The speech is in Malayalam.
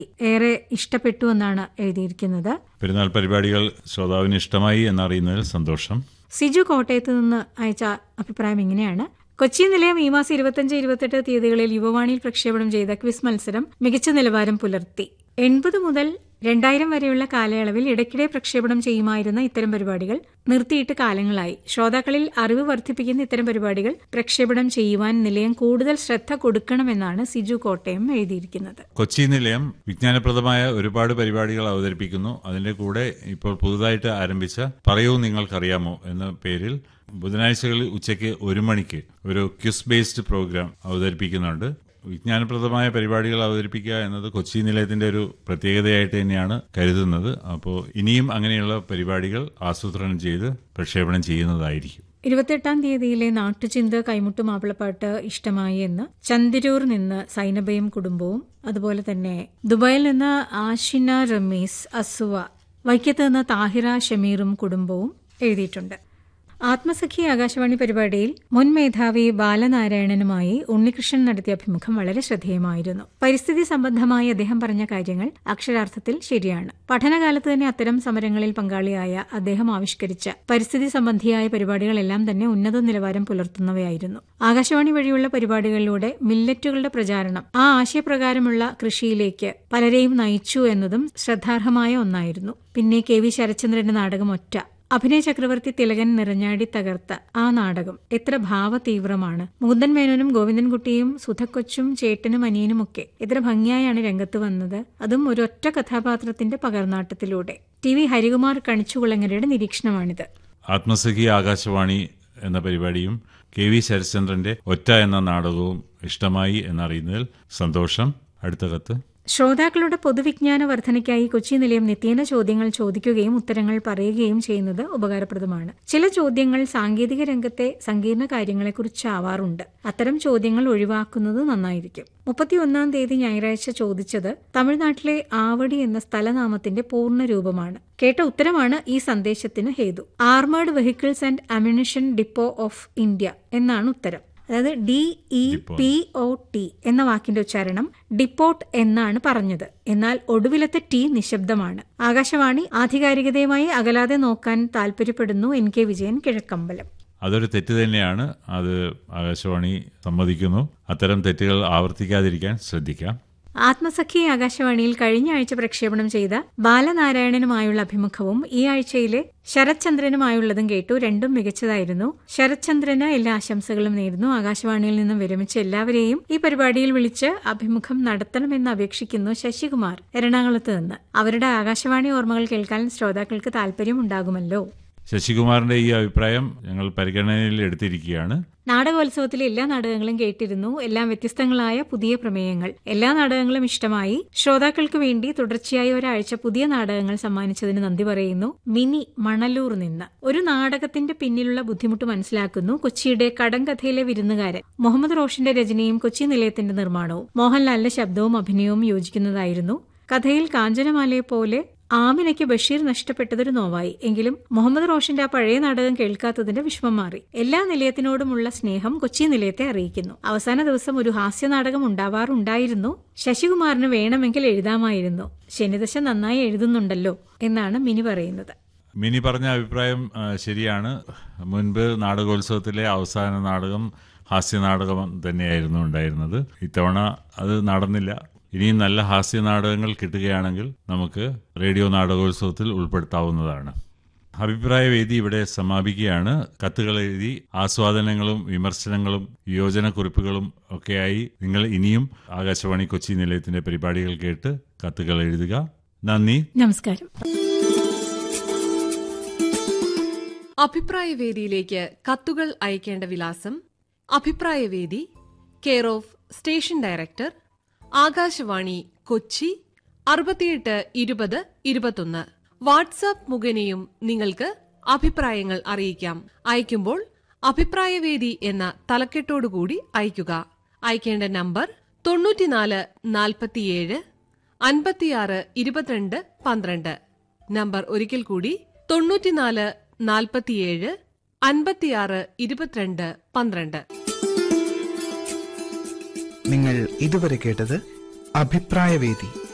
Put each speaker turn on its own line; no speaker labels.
ഏറെ ഇഷ്ടപ്പെട്ടു എന്നാണ് എഴുതിയിരിക്കുന്നത്
പെരുന്നാൾ പരിപാടികൾ ശ്രോതാവിന് ഇഷ്ടമായി എന്നറിയുന്നതിൽ സന്തോഷം
സിജു കോട്ടയത്ത് നിന്ന് അയച്ച അഭിപ്രായം ഇങ്ങനെയാണ് കൊച്ചി നിലയം ഈ മാസം ഇരുപത്തിയഞ്ച് ഇരുപത്തെട്ട് തീയതികളിൽ യുവവാണിയിൽ പ്രക്ഷേപണം ചെയ്ത ക്വിസ് മത്സരം മികച്ച നിലവാരം പുലർത്തി എൺപത് മുതൽ രണ്ടായിരം വരെയുള്ള കാലയളവിൽ ഇടയ്ക്കിടെ പ്രക്ഷേപണം ചെയ്യുമായിരുന്ന ഇത്തരം പരിപാടികൾ നിർത്തിയിട്ട് കാലങ്ങളായി ശ്രോതാക്കളിൽ അറിവ് വർദ്ധിപ്പിക്കുന്ന ഇത്തരം പരിപാടികൾ പ്രക്ഷേപണം ചെയ്യുവാൻ നിലയം കൂടുതൽ ശ്രദ്ധ കൊടുക്കണമെന്നാണ് സിജു കോട്ടയം എഴുതിയിരിക്കുന്നത്
കൊച്ചി നിലയം വിജ്ഞാനപ്രദമായ ഒരുപാട് പരിപാടികൾ അവതരിപ്പിക്കുന്നു അതിന്റെ കൂടെ ഇപ്പോൾ പുതുതായിട്ട് ആരംഭിച്ച പറയൂ നിങ്ങൾക്കറിയാമോ എന്ന പേരിൽ ബുധനാഴ്ചകളിൽ ഉച്ചയ്ക്ക് ഒരു മണിക്ക് ഒരു ക്യുസ് ബേസ്ഡ് പ്രോഗ്രാം അവതരിപ്പിക്കുന്നുണ്ട് വിജ്ഞാനപ്രദമായ പരിപാടികൾ അവതരിപ്പിക്കുക എന്നത് കൊച്ചി നിലയത്തിന്റെ ഒരു പ്രത്യേകതയായിട്ട് തന്നെയാണ് കരുതുന്നത് അപ്പോൾ ഇനിയും അങ്ങനെയുള്ള പരിപാടികൾ ആസൂത്രണം ചെയ്ത് പ്രക്ഷേപണം ചെയ്യുന്നതായിരിക്കും
ഇരുപത്തെട്ടാം തീയതിയിലെ നാട്ടുചിന്ത കൈമുട്ട് മാപ്പിളപ്പാട്ട് ഇഷ്ടമായി എന്ന് ചന്ദിരൂർ നിന്ന് സൈനബയും കുടുംബവും അതുപോലെ തന്നെ ദുബായിൽ നിന്ന് ആഷിന റമീസ് അസുവ വൈക്കത്ത് നിന്ന് താഹിറ ഷമീറും കുടുംബവും എഴുതിയിട്ടുണ്ട് ആത്മസഖി ആകാശവാണി പരിപാടിയിൽ മുൻ മേധാവി ബാലനാരായണനുമായി ഉണ്ണികൃഷ്ണൻ നടത്തിയ അഭിമുഖം വളരെ ശ്രദ്ധേയമായിരുന്നു പരിസ്ഥിതി സംബന്ധമായി അദ്ദേഹം പറഞ്ഞ കാര്യങ്ങൾ അക്ഷരാർത്ഥത്തിൽ ശരിയാണ് പഠനകാലത്ത് തന്നെ അത്തരം സമരങ്ങളിൽ പങ്കാളിയായ അദ്ദേഹം ആവിഷ്കരിച്ച പരിസ്ഥിതി സംബന്ധിയായ പരിപാടികളെല്ലാം തന്നെ ഉന്നത നിലവാരം പുലർത്തുന്നവയായിരുന്നു ആകാശവാണി വഴിയുള്ള പരിപാടികളിലൂടെ മില്ലറ്റുകളുടെ പ്രചാരണം ആ ആശയപ്രകാരമുള്ള കൃഷിയിലേക്ക് പലരെയും നയിച്ചു എന്നതും ശ്രദ്ധാർഹമായ ഒന്നായിരുന്നു പിന്നെ കെ വി ശരത്ചന്ദ്രന്റെ നാടകം ഒറ്റ അഭിനയ ചക്രവർത്തി തിലകൻ നിറഞ്ഞാടി തകർത്ത ആ നാടകം എത്ര ഭാവതീവ്രമാണ് മുകുന്ദൻ മേനോനും ഗോവിന്ദൻകുട്ടിയും സുധക്കൊച്ചും ചേട്ടനും അനിയനുമൊക്കെ എത്ര ഭംഗിയായാണ് രംഗത്ത് വന്നത് അതും ഒരൊറ്റ കഥാപാത്രത്തിന്റെ പകർനാട്ടത്തിലൂടെ ടി വി ഹരികുമാർ കണിച്ചുകുളങ്ങരയുടെ നിരീക്ഷണമാണിത്
ആത്മസഖി ആകാശവാണി എന്ന പരിപാടിയും കെ വി ശരത്ചന്ദ്രന്റെ ഒറ്റ എന്ന നാടകവും ഇഷ്ടമായി എന്നറിയുന്നതിൽ സന്തോഷം അടുത്ത കത്ത്
ശ്രോതാക്കളുടെ പൊതുവിജ്ഞാന വർധനയ്ക്കായി കൊച്ചി നിലയം നിത്യേന ചോദ്യങ്ങൾ ചോദിക്കുകയും ഉത്തരങ്ങൾ പറയുകയും ചെയ്യുന്നത് ഉപകാരപ്രദമാണ് ചില ചോദ്യങ്ങൾ സാങ്കേതിക രംഗത്തെ സങ്കീർണ കാര്യങ്ങളെക്കുറിച്ചാവാറുണ്ട് അത്തരം ചോദ്യങ്ങൾ ഒഴിവാക്കുന്നത് നന്നായിരിക്കും മുപ്പത്തിയൊന്നാം തീയതി ഞായറാഴ്ച ചോദിച്ചത് തമിഴ്നാട്ടിലെ ആവടി എന്ന സ്ഥലനാമത്തിന്റെ പൂർണ്ണ രൂപമാണ് കേട്ട ഉത്തരമാണ് ഈ സന്ദേശത്തിന് ഹേതു armed vehicles and ammunition depot of India എന്നാണ് ഉത്തരം അതായത് D E P O T എന്ന വാക്കിന്റെ ഉച്ചാരണം ഡിപ്പോട്ട് എന്നാണ് പറഞ്ഞത് എന്നാൽ ഒടുവിലത്തെ ടി നിശബ്ദമാണ് ആകാശവാണി ആധികാരികതയുമായി അകലാതെ നോക്കാൻ താൽപര്യപ്പെടുന്നു എൻ കെ വിജയൻ കിഴക്കമ്പലം
അതൊരു തെറ്റ് തന്നെയാണ് അത് ആകാശവാണി സമ്മതിക്കുന്നു അത്തരം തെറ്റുകൾ ആവർത്തിക്കാതിരിക്കാൻ ശ്രദ്ധിക്കാം
ആത്മസഖി ആകാശവാണിയിൽ കഴിഞ്ഞ ആഴ്ച പ്രക്ഷേപണം ചെയ്ത ബാലനാരായണനുമായുള്ള അഭിമുഖവും ഈ ആഴ്ചയിലെ ശരത്ചന്ദ്രനുമായുള്ളതും കേട്ടു രണ്ടും മികച്ചതായിരുന്നു ശരത്ചന്ദ്രന് എല്ലാ ആശംസകളും നേരുന്നു ആകാശവാണിയിൽ നിന്നും വിരമിച്ച എല്ലാവരെയും ഈ പരിപാടിയിൽ വിളിച്ച് അഭിമുഖം നടത്തണമെന്ന് അപേക്ഷിക്കുന്നു ശശികുമാർ എറണാകുളത്ത് നിന്ന് അവരുടെ ആകാശവാണി ഓർമ്മകൾ കേൾക്കാൻ ശ്രോതാക്കൾക്ക് താല്പര്യമുണ്ടാകുമല്ലോ
ശശികുമാറിന്റെ ഈ അഭിപ്രായം ഞങ്ങൾ പരിഗണനയിൽ എടുത്തിരിക്കുകയാണ്
നാടകോത്സവത്തിലെ എല്ലാ നാടകങ്ങളും കേട്ടിരുന്നു എല്ലാം വ്യത്യസ്തങ്ങളായ പുതിയ പ്രമേയങ്ങൾ എല്ലാ നാടകങ്ങളും ഇഷ്ടമായി ശ്രോതാക്കൾക്ക് വേണ്ടി തുടർച്ചയായി ഒരാഴ്ച പുതിയ നാടകങ്ങൾ സമ്മാനിച്ചതിന് നന്ദി പറയുന്നു മിനി മണലൂർ നിന്ന് ഒരു നാടകത്തിന്റെ പിന്നിലുള്ള ബുദ്ധിമുട്ട് മനസ്സിലാക്കുന്നു കൊച്ചിയുടെ കടങ്കഥയിലെ വിരുന്നുകാരൻ മുഹമ്മദ് റോഷന്റെ രചനയും കൊച്ചി നിലയത്തിന്റെ നിർമ്മാണവും മോഹൻലാലിന്റെ ശബ്ദവും അഭിനയവും യോജിക്കുന്നതായിരുന്നു കഥയിൽ കാഞ്ചനമാലയെ പോലെ ആമിനയ്ക്ക് ബഷീർ നഷ്ടപ്പെട്ടതൊരു നോവായി എങ്കിലും മുഹമ്മദ് റോഷന്റെ ആ പഴയ നാടകം കേൾക്കാത്തതിന്റെ വിഷമം മാറി എല്ലാ നിലയത്തിനോടുമുള്ള സ്നേഹം കൊച്ചി നിലയത്തെ അറിയിക്കുന്നു അവസാന ദിവസം ഒരു ഹാസ്യ നാടകം ഉണ്ടാവാറുണ്ടായിരുന്നു ശശികുമാറിന് വേണമെങ്കിൽ എഴുതാമായിരുന്നു ശനിദശ നന്നായി എഴുതുന്നുണ്ടല്ലോ എന്നാണ് മിനി പറയുന്നത്
മിനി പറഞ്ഞ അഭിപ്രായം ആ, ശരിയാണ് മുൻപ് നാടകോത്സവത്തിലെ അവസാന നാടകം ഹാസ്യ നാടകം തന്നെയായിരുന്നു ഉണ്ടായിരുന്നത് ഇത്തവണ അത് നടന്നില്ല ഇനിയും നല്ല ഹാസ്യ നാടകങ്ങൾ കിട്ടുകയാണെങ്കിൽ നമുക്ക് റേഡിയോ നാടകോത്സവത്തിൽ ഉൾപ്പെടുത്താവുന്നതാണ് അഭിപ്രായ വേദി ഇവിടെ സമാപിക്കുകയാണ് കത്തുകൾ എഴുതി ആസ്വാദനങ്ങളും വിമർശനങ്ങളും യോജനക്കുറിപ്പുകളും ഒക്കെയായി നിങ്ങൾ ഇനിയും ആകാശവാണി കൊച്ചി നിലയത്തിന്റെ പരിപാടികൾ കേട്ട് കത്തുകൾ എഴുതുക നന്ദി
നമസ്കാരം
അഭിപ്രായവേദിയിലേക്ക് കത്തുകൾ അയക്കേണ്ട വിലാസം അഭിപ്രായവേദി care of station director Akashvani Kochi അറുപത്തിയെട്ട് ഇരുപത് ഇരുപത്തൊന്ന് വാട്സാപ്പ് മുഖേനയും നിങ്ങൾക്ക് അഭിപ്രായങ്ങൾ അറിയിക്കാം അയക്കുമ്പോൾ അഭിപ്രായവേദി എന്ന തലക്കെട്ടോടുകൂടി അയക്കുക അയക്കേണ്ട നമ്പർ തൊണ്ണൂറ്റിനാല് നാൽപ്പത്തിയേഴ് അൻപത്തിയാറ് ഇരുപത്തിരണ്ട് പന്ത്രണ്ട് നമ്പർ ഒരിക്കൽ കൂടി തൊണ്ണൂറ്റിനാല് നാൽപ്പത്തിയേഴ് അൻപത്തിയാറ് ഇരുപത്തിരണ്ട് പന്ത്രണ്ട്
നിങ്ങൾ ഇതുവരെ കേട്ടത് അഭിപ്രായവേദി